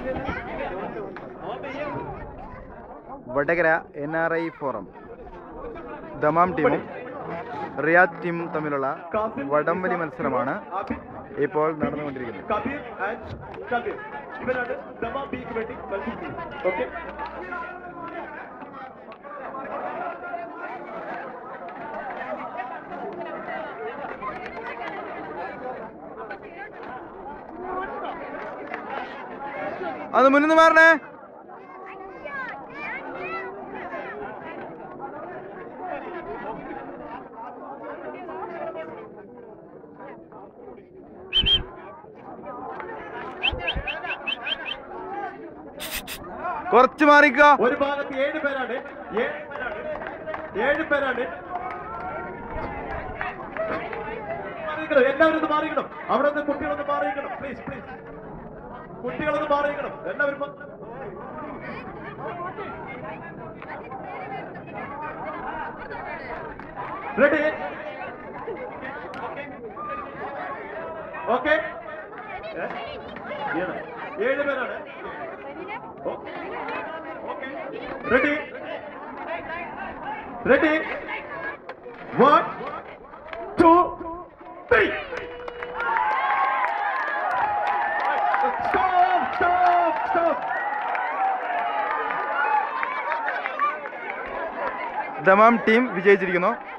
Vadakara N R I forum Dammam ടീമും Riyadh ടീമും തമ്മിലുള്ള വടംവലി മത്സരമാണ് ഇപ്പോൾ നടന്നുകൊണ്ടിരിക്കുന്നത് കബീർ ആൻഡ് കബീർ ഇവരാണ് ദമാ ബിക്ക് വേണ്ടി മത്സരിക്കുന്നത് ഓക്കെ അത് മുന്നിൽ നിന്ന് മാറണേ കുറച്ച് മാറിക്ക ഒരു ഭാഗത്ത് ഏഴ് പേരാണ് ഏഴ് പേരാണ് ഏഴ് പേരാണ് മാറിയിക്കണം എല്ലാവരും ഒന്ന് മാറിയിക്കണം അവിടെ നിന്ന് കുട്ടികളൊന്ന് മാറിയിക്കണം പ്ലീസ് പ്ലീസ് കുട്ടികളൊന്ന് മാറിയിക്കണം എല്ലാവരും മാ- റെഡി ഓക്കെ ഏഴ് പേരാണ് okay ready ready one two three stop stop stop Dammam team വിജയിച്ചിരിക്കുന്നു